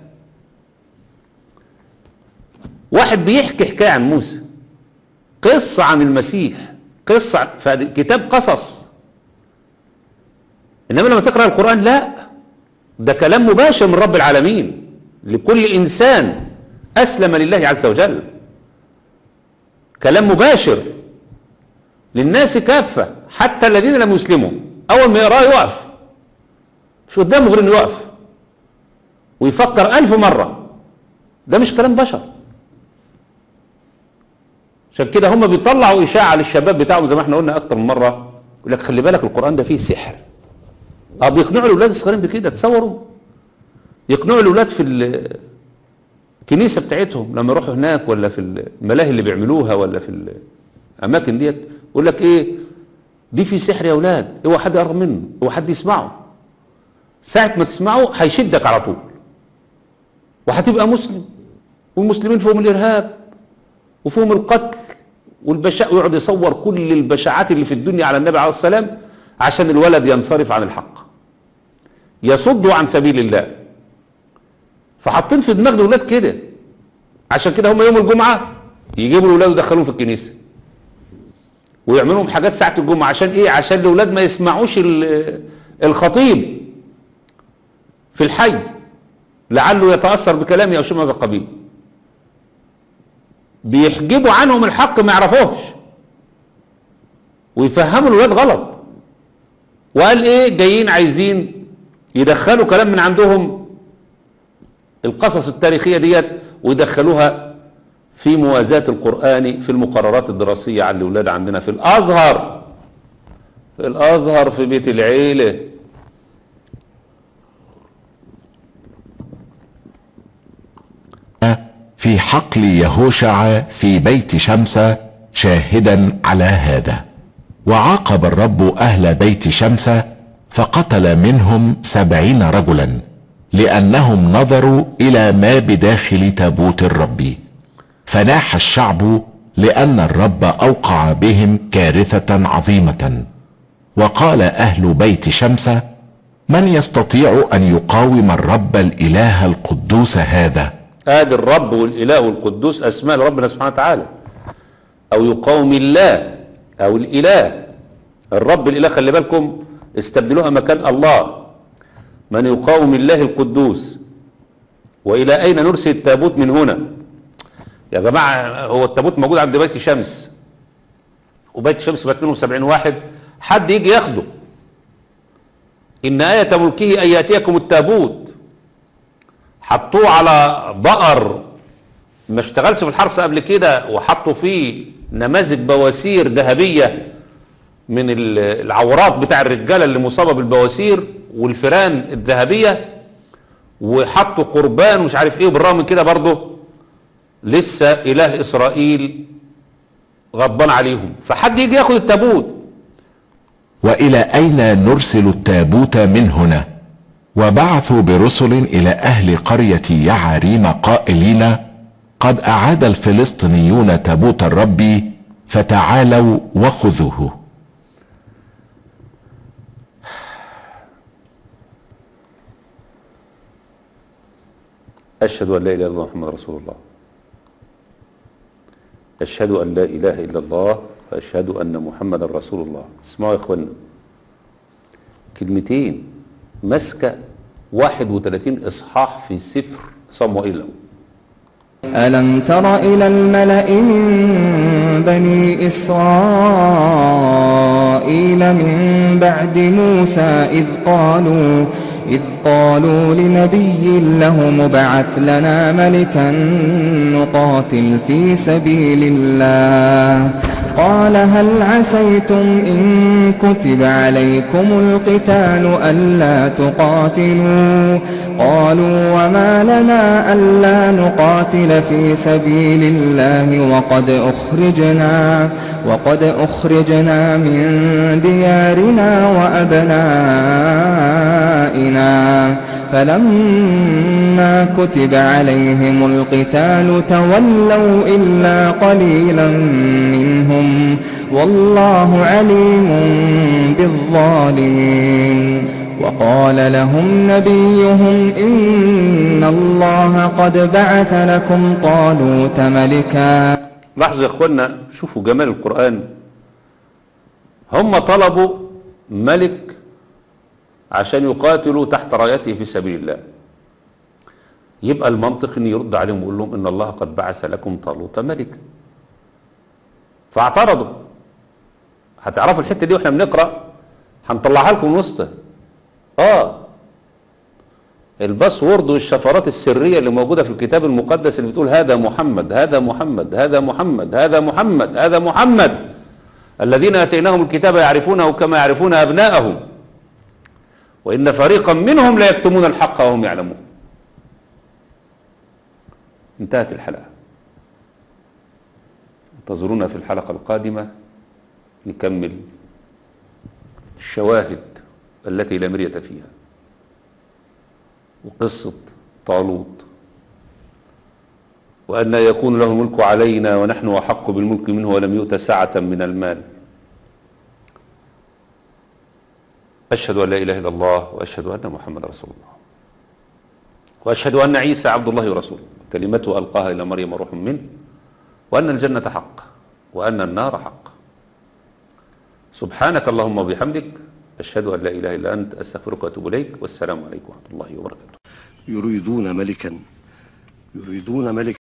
واحد بيحكي حكاية عن موسى قصة عن المسيح قصة عن- كتاب قصص إنما لما تقرأ القرآن لا ده كلام مباشر من رب العالمين لكل إنسان أسلم لله عز وجل كلام مباشر للناس كافة حتى الذين لم يسلموا أول ما يقرأه يقف مش قدامه غير إنه يقف ويفكر ألف مرة ده مش كلام بشر عشان كده هم بيطلعوا إشاعة للشباب بتاعهم زي ما احنا قلنا أكتر من مرة يقول لك خلي بالك القرآن ده فيه سحر اه بيقنعوا الأولاد الصغيرين بكده تصوروا يقنعوا الأولاد في الكنيسة بتاعتهم لما يروحوا هناك ولا في الملاهي اللي بيعملوها ولا في الأماكن ديت يقول لك إيه دي في سحر يا أولاد اوعى حد يقرب منه اوعى حد يسمعه ساعة ما تسمعه هيشدك على طول وهتبقى مسلم والمسلمين فيهم الإرهاب وفيهم القتل والبشاء ويقعد يصور كل البشاعات اللي في الدنيا على النبي عليه السلام عشان الولد ينصرف عن الحق يصدوا عن سبيل الله فحاطين في دماغ الاولاد كده عشان كده هم يوم الجمعة يجيبوا الاولاد ويدخلوهم في الكنيسة ويعملوا لهم حاجات ساعة الجمعة عشان ايه عشان الاولاد ما يسمعوش ال- الخطيب في الحي لعله يتأثر بكلامي او شيء من هذا القبيل بيحجبوا عنهم الحق ما يعرفوهش ويفهموا الولاد غلط وقال ايه جايين عايزين يدخلوا كلام من عندهم القصص التاريخية ديت ويدخلوها في موازاة القرآن في المقررات الدراسية على الأولاد عندنا في الأزهر في الأزهر في بيت العيلة في حقل يهوشع في بيت شمس شاهدا على هذا وعاقب الرب أهل بيت شمس فقتل منهم سبعين رجلا لانهم نظروا الى ما بداخل تابوت الرب فناح الشعب لان الرب اوقع بهم كارثة عظيمة وقال اهل بيت شمسة من يستطيع ان يقاوم الرب الاله القدوس هذا ادي الرب والاله والقدوس اسماء لربنا سبحانه وتعالى او يقاوم الله او الاله الرب الاله خلي بالكم استبدلوها مكان الله من يقاوم الله القدوس والى اين نرسل التابوت من هنا يا جماعة هو التابوت موجود عند بيت شمس وبيت شمس بات منهم سبعين واحد حد يجي ياخده إن آية ملكه أن يأتيكم التابوت حطوه على بقر ما اشتغلش في الحرث قبل كده وحطوا فيه نماذج بواسير ذهبية من ال- العورات بتاع الرجالة اللي مصابة بالبواسير والفيران الذهبية وحطوا قربان ومش عارف ايه وبالرغم من كده برضه لسه اله اسرائيل غضبان عليهم فحد يجي ياخد التابوت والى اين نرسل التابوت من هنا وبعثوا برسل الى اهل قرية يعريم قائلين قد اعاد الفلسطينيون تابوت الرب فتعالوا وخذوه اشهد ان لا اله الا الله محمد رسول الله اشهد ان لا اله الا الله واشهد ان محمد رسول الله اسمعوا يا اخوانا كلمتين ماسكه 31 اصحاح في سفر صموئيل الأول. ألم تر إلى الملأ من بني إسرائيل من بعد موسى إذ قالوا إذ قالوا لنبي له مبعث لنا ملكا نقاتل في سبيل الله قال هل عسيتم إن كتب عليكم القتال ألا تقاتلوا قالوا وما لنا ألا نقاتل في سبيل الله وقد أخرجنا وقد أخرجنا من ديارنا وأبنائنا فلما كتب عليهم القتال تولوا إلا قليلا منهم والله عليم بالظالمين وقال لهم نبيهم إن الله قد بعث لكم طالوت ملكا لاحظوا يا اخوانا شوفوا جمال القرآن هم طلبوا ملك عشان يقاتلوا تحت رايته في سبيل الله يبقى المنطق ان يرد عليهم ويقول لهم ان الله قد بعث لكم طالوت ملكا فاعترضوا هتعرفوا الحته دي واحنا بنقرا هنطلعها لكم من وسطها اه الباسورد والشفرات السرية اللي موجودة في الكتاب المقدس اللي بتقول هذا محمد هذا محمد هذا محمد هذا محمد هذا محمد الذين اتيناهم الكتاب يعرفونه كما يعرفون ابناءهم وان فريقا منهم لا يكتمون الحق وهم يعلمون انتهت الحلقة انتظرونا في الحلقة القادمة نكمل الشواهد التي لا مرية فيها وقصة طالوت وأن يكون له الملك علينا ونحن أحق بالملك منه ولم يؤت سعة من المال أشهد أن لا إله إلا الله وأشهد أن محمد رسول الله وأشهد أن عيسى عبد الله ورسوله كلمته ألقاها إلى مريم روح منه وأن الجنة حق وأن النار حق سبحانك اللهم وبحمدك أشهد أن لا إله إلا أنت أستغفرك وأتوب إليك والسلام عليكم ورحمة الله وبركاته يريدون ملكا يريدون ملكا